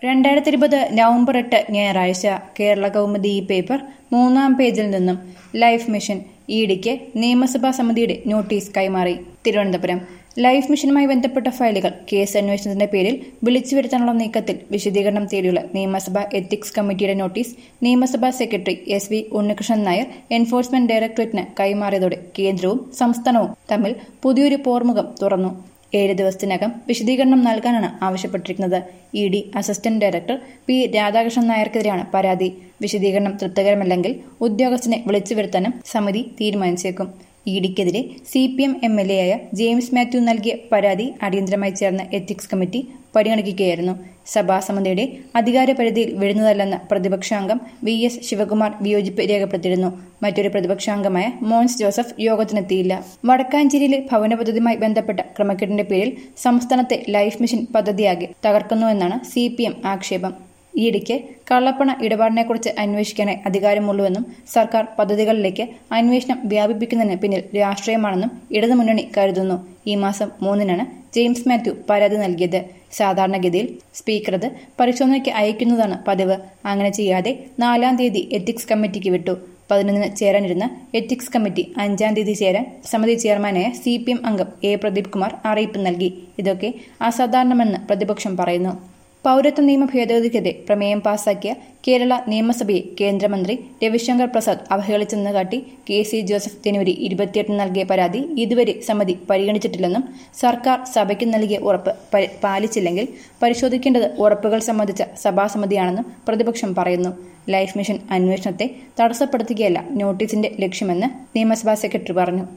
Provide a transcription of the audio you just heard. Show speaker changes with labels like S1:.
S1: രണ്ടായിരത്തി ഇരുപത് നവംബർ എട്ട് ഞായറാഴ്ച കേരള കൗമുദി ഈ പേപ്പർ മൂന്നാം പേജിൽ നിന്നും ലൈഫ് മിഷൻ ഇഡിക്ക് നിയമസഭാ സമിതിയുടെ നോട്ടീസ് കൈമാറി തിരുവനന്തപുരം ലൈഫ് മിഷനുമായി ബന്ധപ്പെട്ട ഫയലുകൾ കേസ് അന്വേഷണത്തിന്റെ പേരിൽ വിളിച്ചു വരുത്താനുള്ള നീക്കത്തിൽ വിശദീകരണം തേടിയുള്ള നിയമസഭാ എത്തിക്സ് കമ്മിറ്റിയുടെ നോട്ടീസ് നിയമസഭാ secretary S V Unnikrishnan Nair enforcement ഡയറക്ടറേറ്റിന് കൈമാറിയതോടെ കേന്ദ്രവും സംസ്ഥാനവും തമ്മിൽ പുതിയൊരു പോർമുഖം തുറന്നു ഏഴ് ദിവസത്തിനകം വിശദീകരണം നൽകാനാണ് ആവശ്യപ്പെട്ടിരിക്കുന്നത് E D assistant director P Radhakrishnan നായർക്കെതിരെയാണ് പരാതി വിശദീകരണം തൃപ്തികരമല്ലെങ്കിൽ ഉദ്യോഗസ്ഥനെ വിളിച്ചു വരുത്താനും സമിതി തീരുമാനിച്ചേക്കും ഇ ഡിക്കെതിരെ C P M M L A ആയ ജെയിംസ് മാത്യു നൽകിയ പരാതി അടിയന്തരമായി ചേർന്ന എത്തിക്സ് കമ്മിറ്റി പരിഗണിക്കുകയായിരുന്നു സഭാസമിതിയുടെ അധികാര പരിധിയിൽ വീഴുന്നതല്ലെന്ന പ്രതിപക്ഷാംഗം വി എസ് ശിവകുമാർ വിയോജിപ്പ് രേഖപ്പെടുത്തിയിരുന്നു മറ്റൊരു പ്രതിപക്ഷാംഗമായ മോൻസ് ജോസഫ് യോഗത്തിനെത്തിയില്ല വടക്കാഞ്ചേരിയിലെ ഭവന പദ്ധതിയുമായി ബന്ധപ്പെട്ട ക്രമക്കേടിന്റെ പേരിൽ സംസ്ഥാനത്തെ ലൈഫ് മിഷൻ പദ്ധതിയാകെ തകർക്കുന്നുവെന്നാണ് സി പി എം ആക്ഷേപം ഈയിടയ്ക്ക് കള്ളപ്പണ ഇടപാടിനെക്കുറിച്ച് അന്വേഷിക്കാനായി അധികാരമുള്ളൂവെന്നും സർക്കാർ പദ്ധതികളിലേക്ക് അന്വേഷണം വ്യാപിപ്പിക്കുന്നതിന് പിന്നിൽ രാഷ്ട്രീയമാണെന്നും ഇടതുമുന്നണി കരുതുന്നു ഈ മാസം മൂന്നിനാണ് ജെയിംസ് മാത്യു പരാതി നൽകിയത് സാധാരണഗതിയിൽ സ്പീക്കർ അത് പരിശോധനയ്ക്ക് അയക്കുന്നതാണ് പതിവ് അങ്ങനെ ചെയ്യാതെ നാലാം തീയതി എത്തിക്സ് കമ്മിറ്റിക്ക് വിട്ടു പതിനൊന്നിന് ചേരാനിരുന്ന എത്തിക്സ് കമ്മിറ്റി അഞ്ചാം തീയതി ചേരാൻ സമിതി ചെയർമാനായ സി പി എം അംഗം എ പ്രദീപ് കുമാർ അറിയിപ്പ് നൽകി ഇതൊക്കെ അസാധാരണമെന്ന് പ്രതിപക്ഷം പറയുന്നു പൌരത്വ നിയമ ഭേദഗതിക്കെതിരെ പ്രമേയം പാസാക്കിയ കേരള നിയമസഭയെ കേന്ദ്രമന്ത്രി രവിശങ്കർ പ്രസാദ് അവഹേളിച്ചെന്ന് കാട്ടി കെ സി ജോസഫ് ജനുവരി ഇരുപത്തിയെട്ടിന് നൽകിയ പരാതി ഇതുവരെ സമിതി പരിഗണിച്ചിട്ടില്ലെന്നും സർക്കാർ സഭയ്ക്ക് നൽകിയ ഉറപ്പ് പാലിച്ചില്ലെങ്കിൽ പരിശോധിക്കേണ്ടത് ഉറപ്പുകൾ സംബന്ധിച്ച സഭാസമിതിയാണെന്നും പ്രതിപക്ഷം പറയുന്നു ലൈഫ് മിഷൻ അന്വേഷണത്തെ തടസ്സപ്പെടുത്തുകയല്ല നോട്ടീസിന്റെ ലക്ഷ്യമെന്ന് നിയമസഭാ സെക്രട്ടറി പറഞ്ഞു